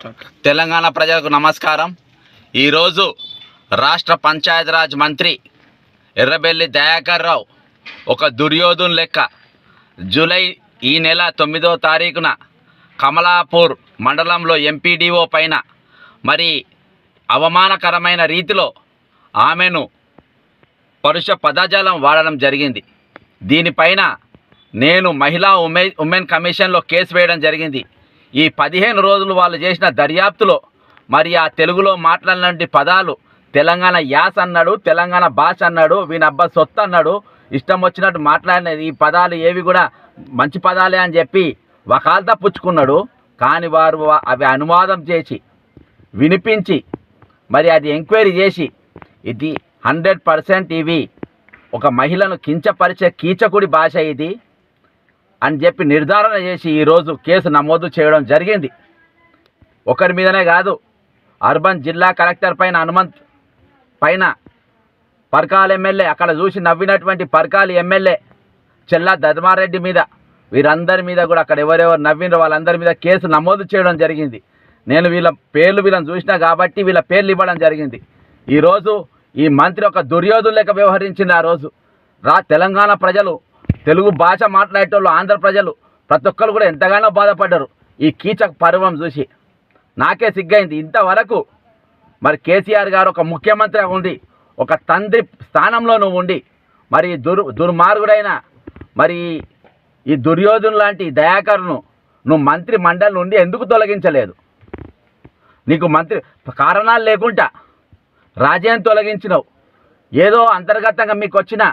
Start Telangana ప్రజలకు నమస్కారం ఈరోజు రాష్ట్ర పంచాయతీరాజ్ మంత్రి ఎర్రబెల్లి దయాకర్ రావు ఒక దుర్యోధుని లెక్క జూలై ఈ నెల తొమ్మిదో తారీఖున కమలాపూర్ మండలంలో ఎంపీడీఓ పైన మరి అవమానకరమైన రీతిలో ఆమెను పరుష పదజాలం వాడడం జరిగింది దీనిపైన నేను మహిళా ఉమె ఉమెన్ కమిషన్లో కేసు వేయడం జరిగింది ఈ పదిహేను రోజులు వాళ్ళు చేసిన దర్యాప్తులో మరి ఆ తెలుగులో మాట్లాడినటువంటి పదాలు తెలంగాణ యాస అన్నాడు తెలంగాణ భాష అన్నాడు వీనబ్బా సొత్తు అన్నాడు ఇష్టం వచ్చినట్టు మాట్లాడినది ఈ పదాలు ఏవి కూడా మంచి పదాలే అని చెప్పి వకాల్తా పుచ్చుకున్నాడు కానీ వారు వా- అవి అనువాదం చేసి వినిపించి మరి అది ఎంక్వైరీ చేసి ఇది హండ్రెడ్ పర్సెంట్ ఇవి ఒక మహిళను కించపరిచే కీచకుడి భాష ఇది అని చెప్పి నిర్ధారణ చేసి ఈరోజు కేసు నమోదు చేయడం జరిగింది ఒకరి మీదనే కాదు అర్బన్ జిల్లా కలెక్టర్ పైన హనుమంత్ పైన పర్కాల్ ఎమ్మెల్యే అక్కడ చూసి నవ్వినటువంటి పర్కాల్ ఎమ్మెల్యే చెల్లా ధర్మారెడ్డి మీద వీరందరి మీద కూడా అక్కడ ఎవరెవరు నవ్వినో వాళ్ళందరి మీద కేసు నమోదు చేయడం జరిగింది నేను వీళ్ళ పేర్లు వీళ్ళని చూసినా కాబట్టి వీళ్ళ పేర్లు ఇవ్వడం జరిగింది ఈరోజు ఈ మంత్రి ఒక దుర్యోధులు లెక్క వ్యవహరించింది ఆ రోజు రా తెలంగాణ ప్రజలు తెలుగు భాష మాట్లాడేటోళ్ళు ఆంధ్ర ప్రజలు ప్రతి ఒక్కరు కూడా ఎంతగానో బాధపడ్డారు ఈ కీచక పర్వం చూసి నాకే సిగ్గైంది ఇంతవరకు మరి కేసీఆర్ గారు ఒక ముఖ్యమంత్రి ఉండి ఒక తండ్రి స్థానంలో నువ్వు ఉండి మరి ఈ దుర్ దుర్మార్గుడైన మరి ఈ దుర్యోధను లాంటి ఈ దయాకర్ను నువ్వు మంత్రి మండలి నుండి ఎందుకు తొలగించలేదు నీకు మంత్రి కారణాలు లేకుండా రాజ్యాన్ని తొలగించినావు ఏదో అంతర్గతంగా మీకు వచ్చిన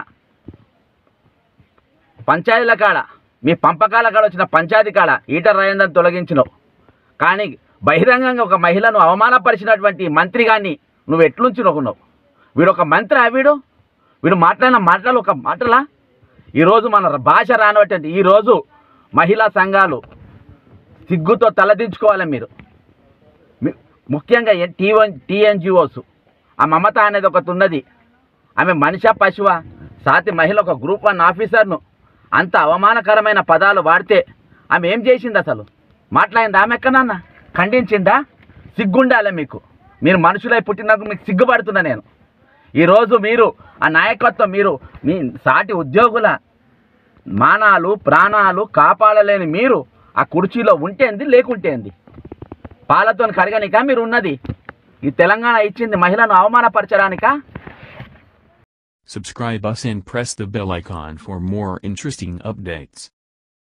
పంచాయతీల కాడ మీ పంపకాల కాడ వచ్చిన పంచాయతీ కాడ ఈటర్ రాజేంద్రని తొలగించినావు కానీ బహిరంగంగా ఒక మహిళను అవమానపరిచినటువంటి మంత్రి గారిని నువ్వు ఎట్లుంచి నొక్కున్నావు వీడు ఒక మంత్రి ఆ వీడు వీడు మాట్లాడిన మాటలు ఒక మాటలా ఈరోజు మన భాష రానటువంటి ఈరోజు మహిళా సంఘాలు సిగ్గుతో తలదించుకోవాలి మీరు మీ- ముఖ్యంగా టీవన్ టీఎన్జిఓస్ ఆ మమత అనేది ఒకటి ఉన్నది ఆమె మనిషా పశువా సాతి మహిళ ఒక గ్రూప్ వన్ ఆఫీసర్ను అంత అవమానకరమైన పదాలు వాడితే ఆమె ఏం చేసింది అసలు మాట్లాడింది ఆమె ఎక్కడన్నా ఖండించిందా సిగ్గుండాలి మీకు మీరు మనుషులై పుట్టినందుకు మీకు సిగ్గుపడుతున్నా నేను ఈరోజు మీరు ఆ నాయకత్వం మీరు మీ సాటి ఉద్యోగుల మానాలు ప్రాణాలు కాపాడలేని మీరు ఆ కుర్చీలో ఉంటేంది లేకుంటేంది పాలతో కడగనిక మీరు ఉన్నది ఈ తెలంగాణ ఇచ్చింది మహిళను అవమానపరచడానికా Subscribe us and press the bell icon for more interesting updates.